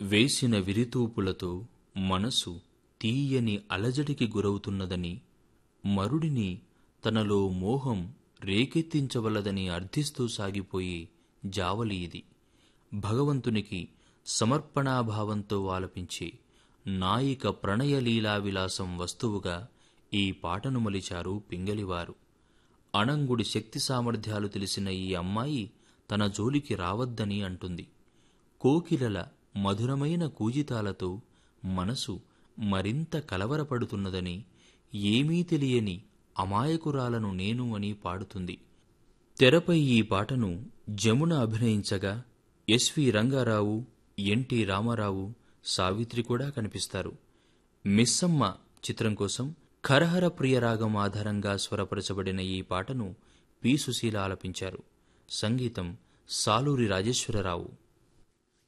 వేసిన విరితూపులతో మనసు తీయని అలజడికి గురవుతున్నదని మరుడిని తనలో మోహం రేకెత్తించవలదని అర్థిస్తూ సాగిపోయే జావలి ఇది భగవంతునికి సమర్పణాభావంతో ఆలపించే నాయిక ప్రణయలీలా విలాసం వస్తువుగా ఈ పాటను మలిచారు పింగలివారు అణంగుడి శక్తి సామర్థ్యాలు తెలిసిన ఈ అమ్మాయి తన జోలికి రావద్దని అంటుంది కోకిలల మధురమైన కూజితాలతో మనసు మరింత కలవరపడుతున్నదని ఏమీ తెలియని అమాయకురాలను నేను అని పాడుతుంది తెరపై ఈ పాటను జమున అభినయించగా ఎస్వి రంగారావు ఎన్టీ రామారావు సావిత్రి కూడా కనిపిస్తారు మిస్సమ్మ చిత్రం కోసం ఖరహర ప్రియరాగం ఆధారంగా స్వరపరచబడిన ఈ పాటను పి సుశీల ఆలపించారు సంగీతం సాలూరి రాజేశ్వరరావు